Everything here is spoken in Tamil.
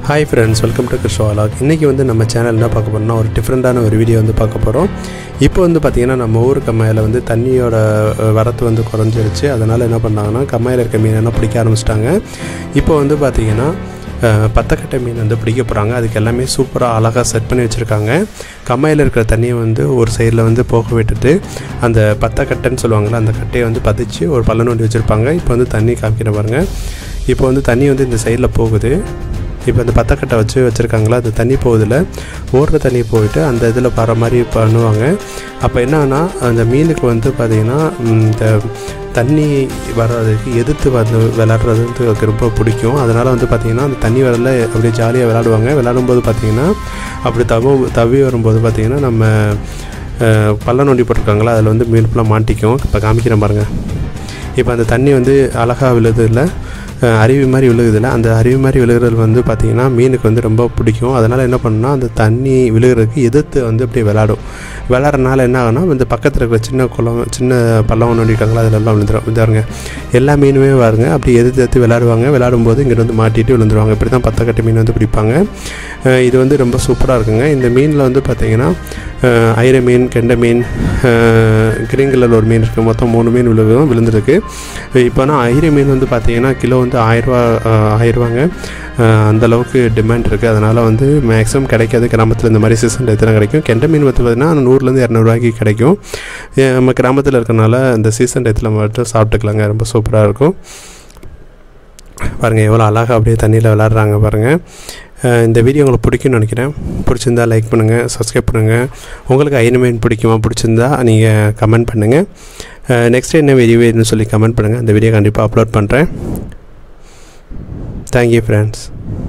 ஹாய் ஃப்ரெண்ட்ஸ் வெல்கம் டு கிருஷ்ணவாலாக் இன்றைக்கி வந்து நம்ம சேனல் என்ன பார்க்க போகிறோம்னா ஒரு டிஃப்ரெண்ட்டான ஒரு வீடியோ வந்து பார்க்க போகிறோம் இப்போ வந்து பார்த்திங்கன்னா நம்ம ஊர் கம்மாயில் வந்து தண்ணியோட அஹ், வரத்து வந்து குறைஞ்சிருச்சு அதனால் என்ன பண்ணாங்கன்னா கம்மாயில் இருக்க மீனெல்லாம் பிடிக்க ஆரம்பிச்சிட்டாங்க இப்போ வந்து பார்த்திங்கன்னா அஹ், பத்தக்கட்டை மீன் வந்து பிடிக்க போகிறாங்க அதுக்கு எல்லாமே சூப்பராக அழகாக செட் பண்ணி வச்சுருக்காங்க கம்மாயில் இருக்கிற தண்ணியை வந்து ஒரு சைடில் வந்து போக விட்டுட்டு அந்த பத்தக்கட்டைன்னு சொல்லுவாங்கள்ல அந்த கட்டையை வந்து பதிச்சு ஒரு பள்ள நோண்டி வச்சுருப்பாங்க இப்போ வந்து தண்ணி காமிக்கிற பாருங்க இப்போ வந்து தண்ணி வந்து இந்த சைடில் போகுது இப்போ அந்த பத்தக்கட்டை வச்சு வச்சுருக்காங்களா அந்த தண்ணி போகுதில்ல ஓடுற தண்ணி போயிட்டு அந்த இதில் வர மாதிரி பண்ணுவாங்க அப்போ என்னன்னா அந்த மீனுக்கு வந்து பார்த்திங்கன்னா ம், இந்த தண்ணி வர்றதுக்கு எதிர்த்து வந்து விளாட்றது வந்து அதுக்கு ரொம்ப பிடிக்கும் அதனால் வந்து பார்த்திங்கன்னா அந்த தண்ணி வரல அப்படியே ஜாலியாக விளாடுவாங்க விளாடும்போது பார்த்திங்கன்னா அப்படி தவ தவி வரும்போது பார்த்திங்கன்னா நம்ம அஹ், பள்ளம் நோண்டி போட்டிருக்காங்களா அதில் வந்து மீன் ஃபுல்லாக மாட்டிக்கும் இப்போ காமிக்கிறேன் பாருங்கள் இப்போ அந்த தண்ணி வந்து அழகாக விழுது இல்லை அருவி மாதிரி விழுகுதுல அந்த அருவி மாதிரி விழுகிறது வந்து பார்த்திங்கன்னா மீனுக்கு வந்து ரொம்ப பிடிக்கும் அதனால் என்ன பண்ணுன்னா அந்த தண்ணி விழுகிறதுக்கு எதிர்த்து வந்து அப்படியே விளாடும் விளாட்றனால என்ன ஆகும்னா இந்த பக்கத்தில் இருக்கிற சின்ன குளம் சின்ன பள்ளம் நோண்டிருக்காங்களா அதிலெல்லாம் விழுந்துடும் விழுந்தாருங்க எல்லா மீனுமே பாருங்க அப்படி எதிர்த்து எதிர்த்து விளாடுவாங்க விளாடும்போது இங்கிட்டு வந்து மாட்டிட்டு விழுந்துருவாங்க இப்படி தான் பத்தக்கட்டை மீன் வந்து பிடிப்பாங்க அஹ் இது வந்து ரொம்ப சூப்பராக இருக்குங்க இந்த மீனில் வந்து பார்த்திங்கன்னா அஹ் ஐர மீன் கெண்டை மீன் கிரீன் கலர் ஒரு மீன் இருக்குது மொத்தம் மூணு மீன் விழுகும் விழுந்திருக்கு இப்போனா ஐர மீன் வந்து பார்த்திங்கன்னா கிலோ வந்து ஆயிரரூவா ஆயிரரூவாங்க அந்தளவுக்கு டிமாண்ட் இருக்குது அதனால் வந்து மேக்ஸிமம் கிடைக்காது கிராமத்தில் இந்த மாதிரி சீசன் டயத்தில் கிடைக்கும் கெண்டை மீன் வந்து பார்த்திங்கன்னா நூறுலேருந்து இரநூறுவாய்க்கு கிடைக்கும் அஹ் நம்ம கிராமத்தில் இருக்கறனால இந்த சீசன் டயத்தில் மட்டும் சாப்பிட்டுக்கலாங்க ரொம்ப சூப்பராக இருக்கும் பாருங்கள் எவ்வளோ அழகாக அப்படியே தண்ணியில் விளாட்றாங்க பாருங்கள் அஹ் இந்த வீடியோ உங்களுக்கு பிடிக்கும்னு நினைக்கிறேன் பிடிச்சிருந்தா லைக் பண்ணுங்கள் சப்ஸ்கிரைப் பண்ணுங்கள் உங்களுக்கு ஐனமேன் பிடிக்குமா பிடிச்சிருந்தா நீங்கள் கமெண்ட் பண்ணுங்கள் நெக்ஸ்ட் என்ன வீடியோ வேணும்னு சொல்லி கமெண்ட் பண்ணுங்கள் அந்த வீடியோ கண்டிப்பாக அப்லோட் பண்ணுறேன் தேங்க்யூ ஃப்ரெண்ட்ஸ்